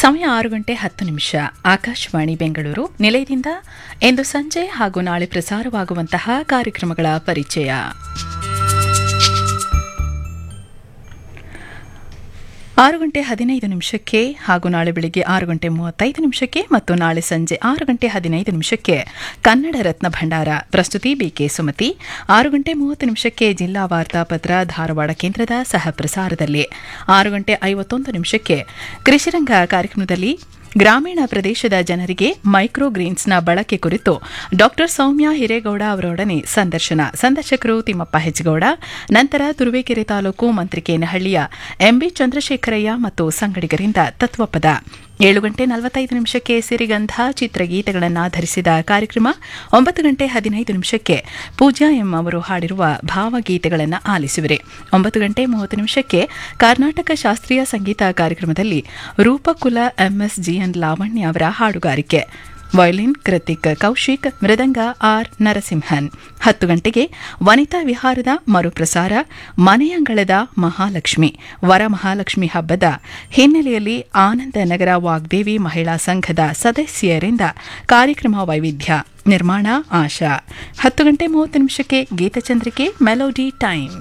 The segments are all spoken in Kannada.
ಸಮಯ ಆರು ಗಂಟೆ ಹತ್ತು ನಿಮಿಷ ಆಕಾಶವಾಣಿ ಬೆಂಗಳೂರು ನಿಲಯದಿಂದ ಇಂದು ಸಂಜೆ ಹಾಗೂ ನಾಳೆ ಪ್ರಸಾರವಾಗುವಂತಹ ಕಾರ್ಯಕ್ರಮಗಳ ಪರಿಚಯ ಆರು ಗಂಟೆ ಹದಿನೈದು ನಿಮಿಷಕ್ಕೆ ಹಾಗೂ ನಾಳೆ ಬೆಳಿಗ್ಗೆ ಆರು ಗಂಟೆ ಮೂವತ್ತೈದು ನಿಮಿಷಕ್ಕೆ ಮತ್ತು ನಾಳೆ ಸಂಜೆ ಆರು ಗಂಟೆ ಹದಿನೈದು ನಿಮಿಷಕ್ಕೆ ಕನ್ನಡ ರತ್ನ ಭಂಡಾರ ಪ್ರಸ್ತುತಿ ಬಿಕೆ ಸುಮತಿ ಆರು ಗಂಟೆ ಮೂವತ್ತು ನಿಮಿಷಕ್ಕೆ ಜಿಲ್ಲಾ ವಾರ್ತಾಪತ್ರ ಧಾರವಾಡ ಕೇಂದ್ರದ ಸಹ ಪ್ರಸಾರದಲ್ಲಿ ಆರು ಗಂಟೆ ಐವತ್ತೊಂದು ನಿಮಿಷಕ್ಕೆ ಕೃಷಿರಂಗ ಕಾರ್ಯಕ್ರಮದಲ್ಲಿ ಗ್ರಾಮೀಣ ಪ್ರದೇಶದ ಜನರಿಗೆ ಮೈಕ್ರೋ ಗ್ರೀನ್ಸ್ನ ಬಳಕೆ ಕುರಿತು ಡಾಕ್ಟರ್ ಸೌಮ್ಯ ಹಿರೇಗೌಡ ಅವರೊಡನೆ ಸಂದರ್ಶನ ಸಂದರ್ಶಕರು ತಿಮ್ಮಪ್ಪ ಹೆಜ್ಗೌಡ ನಂತರ ತುರುವೇಕೆರೆ ತಾಲೂಕು ಮಂತ್ರಿಕೇನಹಳ್ಳಿಯ ಎಂಬಿ ಚಂದ್ರಶೇಖರಯ್ಯ ಮತ್ತು ಸಂಗಡಿಗರಿಂದ ತತ್ವಪದ ಏಳು ಗಂಟೆ ನಲವತ್ತೈದು ನಿಮಿಷಕ್ಕೆ ಸಿರಿಗಂಧ ಚಿತ್ರಗೀತೆಗಳನ್ನಾಧರಿಸಿದ ಕಾರ್ಯಕ್ರಮ ಒಂಬತ್ತು ಗಂಟೆ ಹದಿನೈದು ನಿಮಿಷಕ್ಕೆ ಪೂಜಾ ಎಂ ಅವರು ಹಾಡಿರುವ ಭಾವಗೀತೆಗಳನ್ನು ಆಲಿಸುವಿರಿ ಒಂಬತ್ತು ಗಂಟೆ ಮೂವತ್ತು ನಿಮಿಷಕ್ಕೆ ಕರ್ನಾಟಕ ಶಾಸ್ತ್ರೀಯ ಸಂಗೀತ ಕಾರ್ಯಕ್ರಮದಲ್ಲಿ ರೂಪಕುಲ ಎಂಎಸ್ ಜಿಎನ್ ಲಾವಣ್ಯ ಅವರ ಹಾಡುಗಾರಿಕೆ ವಯೋಲಿನ್ ಕೃತಿಕ್ ಕೌಶಿಕ್ ಮೃದಂಗ ಆರ್ ನರಸಿಂಹನ್ ಹತ್ತು ಗಂಟೆಗೆ ವನಿತಾ ವಿಹಾರದ ಮರುಪ್ರಸಾರ ಮನೆಯಂಗಳದ ಮಹಾಲಕ್ಷ್ಮಿ ವರಮಹಾಲಕ್ಷ್ಮಿ ಹಬ್ಬದ ಹಿನ್ನೆಲೆಯಲ್ಲಿ ಆನಂದ ನಗರ ವಾಗ್ದೇವಿ ಮಹಿಳಾ ಸಂಘದ ಸದಸ್ಯರಿಂದ ಕಾರ್ಯಕ್ರಮ ವೈವಿಧ್ಯ ನಿರ್ಮಾಣ ಆಶಾ ಹತ್ತು ಗಂಟೆ ಮೂವತ್ತು ನಿಮಿಷಕ್ಕೆ ಗೀತಚಂದ್ರಿಕೆ ಮೆಲೋಡಿ ಟೈಮ್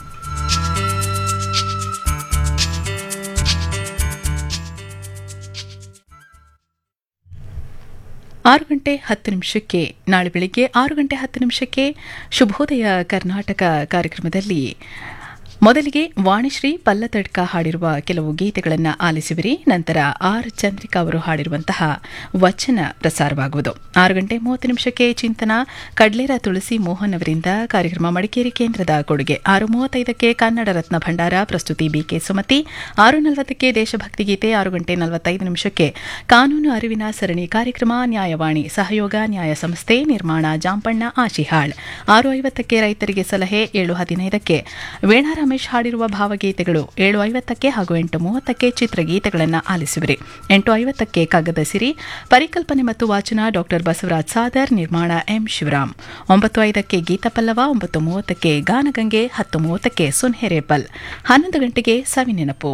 ಆರು ಗಂಟೆ ಹತ್ತು ನಿಮಿಷಕ್ಕೆ ನಾಳೆ ಬೆಳಿಗ್ಗೆ ಆರು ಗಂಟೆ ಹತ್ತು ನಿಮಿಷಕ್ಕೆ ಶುಭೋದಯ ಕರ್ನಾಟಕ ಕಾರ್ಯಕ್ರಮದಲ್ಲಿ ಮೊದಲಿಗೆ ವಾಣಿಶ್ರೀ ಪಲ್ಲತಡ್ಕ ಹಾಡಿರುವ ಕೆಲವು ಗೀತೆಗಳನ್ನು ಆಲಿಸುವಿರಿ ನಂತರ ಆರ್ ಚಂದ್ರಿಕಾ ಅವರು ಹಾಡಿರುವಂತಹ ವಚನ ಪ್ರಸಾರವಾಗುವುದು ಆರು ಗಂಟೆ ಮೂವತ್ತು ನಿಮಿಷಕ್ಕೆ ಚಿಂತನ ಕಡ್ಲೇರ ತುಳಸಿ ಮೋಹನ್ ಅವರಿಂದ ಕಾರ್ಯಕ್ರಮ ಮಡಿಕೇರಿ ಕೇಂದ್ರದ ಕೊಡುಗೆ ಆರು ಮೂವತ್ತೈದಕ್ಕೆ ಕನ್ನಡ ರತ್ನ ಭಂಡಾರ ಪ್ರಸ್ತುತಿ ಬಿಕೆ ಸುಮತಿ ಆರು ನಲವತ್ತಕ್ಕೆ ದೇಶಭಕ್ತಿ ಗೀತೆ ಆರು ಗಂಟೆ ನಲವತ್ತೈದು ನಿಮಿಷಕ್ಕೆ ಕಾನೂನು ಅರಿವಿನ ಸರಣಿ ಕಾರ್ಯಕ್ರಮ ನ್ಯಾಯವಾಣಿ ಸಹಯೋಗ ನ್ಯಾಯ ಸಂಸ್ಥೆ ನಿರ್ಮಾಣ ಜಾಂಪಣ್ಣ ಆಶಿಹಾಳ್ ಆರು ಐವತ್ತಕ್ಕೆ ರೈತರಿಗೆ ಸಲಹೆ ಏಳು ಹದಿನೈದಕ್ಕೆ ವೀಣಾ ರಮೇಶ್ ಹಾಡಿರುವ ಭಾವಗೀತೆಗಳು ಏಳು ಐವತ್ತಕ್ಕೆ ಹಾಗೂ ಎಂಟು ಮೂವತ್ತಕ್ಕೆ ಚಿತ್ರಗೀತೆಗಳನ್ನು ಆಲಿಸುವಿರಿ ಎಂಟು ಐವತ್ತಕ್ಕೆ ಕಗ್ಗದ ಸಿರಿ ಪರಿಕಲ್ಪನೆ ಮತ್ತು ವಾಚನ ಡಾಕ್ಟರ್ ಬಸವರಾಜ್ ಸಾದರ್ ನಿರ್ಮಾಣ ಎಂ ಶಿವರಾಮ್ ಒಂಬತ್ತು ಐದಕ್ಕೆ ಗೀತಪಲ್ಲವ ಒಂಬತ್ತು ಮೂವತ್ತಕ್ಕೆ ಗಾನಗಂಗೆ ಹತ್ತು ಮೂವತ್ತಕ್ಕೆ ಸುನ್ಹೆರೇಪಲ್ ಹನ್ನೊಂದು ಗಂಟೆಗೆ ಸವಿನೆನಪು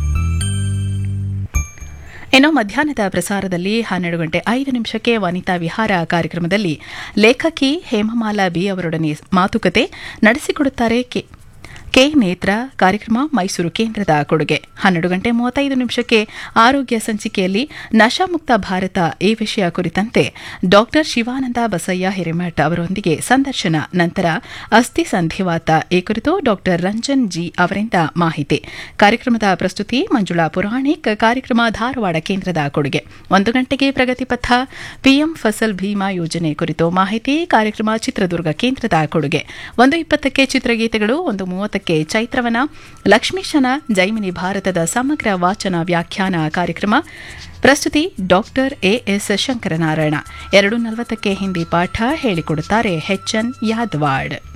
ಇನ್ನು ಮಧ್ಯಾಹ್ನದ ಪ್ರಸಾರದಲ್ಲಿ ಹನ್ನೆರಡು ಗಂಟೆ ಐದು ನಿಮಿಷಕ್ಕೆ ವನಿತಾ ವಿಹಾರ ಕಾರ್ಯಕ್ರಮದಲ್ಲಿ ಲೇಖಕಿ ಹೇಮಮಾಲಾ ಬಿ ಅವರೊಡನೆ ಮಾತುಕತೆ ನಡೆಸಿಕೊಡುತ್ತಾರೆ ಕೆ ಕೆ ನೇತ್ರ ಕಾರ್ಯಕ್ರಮ ಮೈಸೂರು ಕೇಂದ್ರದ ಕೊಡುಗೆ ಹನ್ನೆರಡು ಗಂಟೆ ಮೂವತ್ತೈದು ನಿಮಿಷಕ್ಕೆ ಆರೋಗ್ಯ ಸಂಚಿಕೆಯಲ್ಲಿ ನಶಾಮುಕ್ತ ಭಾರತ ಈ ವಿಷಯ ಕುರಿತಂತೆ ಡಾಕ್ಟರ್ ಶಿವಾನಂದ ಬಸಯ್ಯ ಹಿರೇಮಠ್ ಅವರೊಂದಿಗೆ ಸಂದರ್ಶನ ನಂತರ ಅಸ್ಥಿ ಸಂಧಿವಾತ ಈ ಕುರಿತು ಡಾಕ್ಟರ್ ರಂಜನ್ ಜಿ ಅವರಿಂದ ಮಾಹಿತಿ ಕಾರ್ಯಕ್ರಮದ ಪ್ರಸ್ತುತಿ ಮಂಜುಳಾ ಪುರಾಣಿಕ್ ಕಾರ್ಯಕ್ರಮ ಧಾರವಾಡ ಕೇಂದ್ರದ ಕೊಡುಗೆ ಒಂದು ಗಂಟೆಗೆ ಪ್ರಗತಿಪಥ ಪಿಎಂ ಫಸಲ್ ಭೀಮಾ ಯೋಜನೆ ಕುರಿತು ಮಾಹಿತಿ ಕಾರ್ಯಕ್ರಮ ಚಿತ್ರದುರ್ಗ ಕೇಂದ್ರದ ಕೊಡುಗೆ ಒಂದು ಇಪ್ಪತ್ತಕ್ಕೆ ಚಿತ್ರಗೀತೆಗಳು ಒಂದು ಮೂವತ್ತಕ್ಕೆ ಚೈತ್ರವನ ಲಕ್ಷ್ಮೀಶನ ಜೈಮಿನಿ ಭಾರತದ ಸಮಗ್ರ ವಾಚನ ವ್ಯಾಖ್ಯಾನ ಕಾರ್ಯಕ್ರಮ ಪ್ರಸ್ತುತಿ ಡಾಕ್ಟರ್ ಎಎಸ್ ಶಂಕರನಾರಾಯಣ ಎರಡು ನಲವತ್ತಕ್ಕೆ ಹಿಂದಿ ಪಾಠ ಹೇಳಿಕೊಡುತ್ತಾರೆ ಎನ್ ಯಾದವಾಡ್